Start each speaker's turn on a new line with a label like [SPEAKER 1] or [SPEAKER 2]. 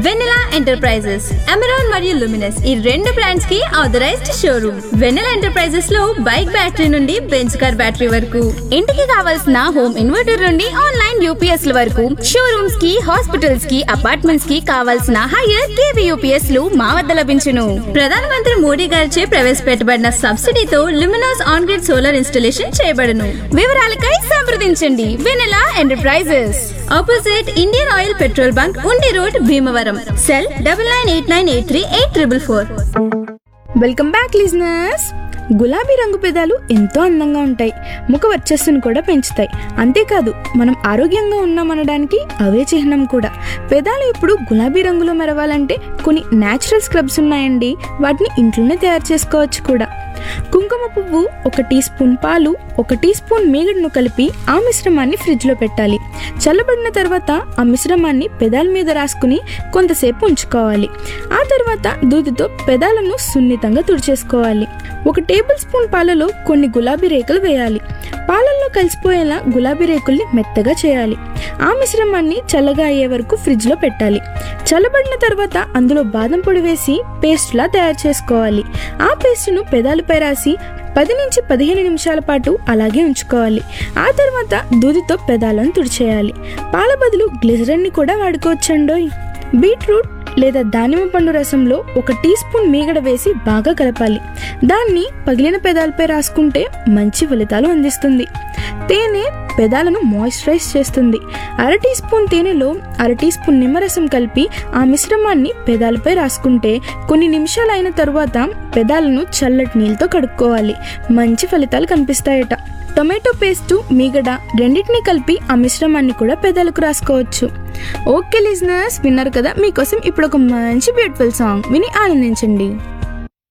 [SPEAKER 1] వెనెలా enterprises Amaron మరియు Luminous ఈ రెండు బ్రాండ్స్ కి ఆథరైజ్డ్ షోరూమ్ వెనెలా ఎంటర్ప్రైజెస్ లో బైక్ బ్యాటరీ నుండి బెంచ్ కార్ బ్యాటరీ వరకు ఇంటికి కావాల్సిన హోమ్ ఇన్వర్టర్ నుండి ఆన్లైన్ యూపీఎస్ ల వరకు షోరూమ్స్ కి హాస్పిటల్స్ కి అపార్ట్మెంట్స్ కి కావాల్సిన హైయర్ కేవీ యూపీఎస్ లు మా వద్ద లభించును ప్రధానమంత్రి మోడీ గారిచే ప్రవేశపెట్టబడిన సబ్సిడీతో Luminous on grid solar installation చేయబడును వివరాలకై సంప్రదించండి Venela enterprises opposite Indian oil petrol bunk Undi road Bhimavaram cell double nine eight nine eight three eight triple four
[SPEAKER 2] welcome back listeners గులాబీ రంగు పెదాలు ఎంతో అందంగా ఉంటాయి ముఖ వర్చస్సును కూడా పెంచుతాయి అంతేకాదు మనం ఆరోగ్యంగా ఉన్నామనడానికి అవే చిహ్నం కూడా పెదాలు ఇప్పుడు గులాబీ రంగులో మెరవాలంటే కొన్ని న్యాచురల్ స్క్రబ్స్ ఉన్నాయండి వాటిని ఇంట్లోనే తయారు చేసుకోవచ్చు కూడా కుంకుమ పువ్వు ఒక టీ స్పూన్ పాలు ఒక టీ స్పూన్ మీగడను కలిపి ఆ మిశ్రమాన్ని ఫ్రిడ్జ్లో పెట్టాలి చల్లబడిన తర్వాత ఆ మిశ్రమాన్ని పెదాల మీద రాసుకుని కొంతసేపు ఉంచుకోవాలి ఆ తర్వాత దూదితో పెదాలను సున్నితంగా తుడిచేసుకోవాలి ఒక టేబుల్ స్పూన్ పాలలో కొన్ని గులాబీ రేకులు వేయాలి పాలల్లో కలిసిపోయేలా గులాబీ రేకుల్ని మెత్తగా చేయాలి ఆ మిశ్రమాన్ని చల్లగా అయ్యే వరకు ఫ్రిడ్జ్లో పెట్టాలి చల్లబడిన తర్వాత అందులో బాదం పొడి వేసి పేస్ట్లా తయారు చేసుకోవాలి ఆ పేస్ట్ను పెదాలపై రాసి పది నుంచి పదిహేను నిమిషాల పాటు అలాగే ఉంచుకోవాలి ఆ తర్వాత దూదితో పెదాలను తుడిచేయాలి పాల బదులు గ్లిజరన్ని కూడా వాడుకోవచ్చండోయ్ బీట్రూట్ లేదా దానిమ్మ పండు రసంలో ఒక టీ స్పూన్ మీగడ వేసి బాగా కలపాలి దాన్ని పగిలిన పెదాలపై రాసుకుంటే మంచి ఫలితాలు అందిస్తుంది తేనె పెదాలను మాయిశ్చరైజ్ చేస్తుంది అర టీ స్పూన్ తేనెలో అర టీ స్పూన్ నిమ్మరసం కలిపి ఆ మిశ్రమాన్ని పెదాలపై రాసుకుంటే కొన్ని నిమిషాలు అయిన తరువాత పెదాలను చల్లటి నీళ్ళతో కడుక్కోవాలి మంచి ఫలితాలు కనిపిస్తాయట టొమాటో పేస్టు మీగడ రెండింటినీ కలిపి ఆ మిశ్రమాన్ని కూడా పెదాలకు రాసుకోవచ్చు ఓకే లిజనర్స్ విన్నారు కదా మీకోసం ఇప్పుడు ఒక మంచి బ్యూటిఫుల్ సాంగ్ విని ఆనందించండి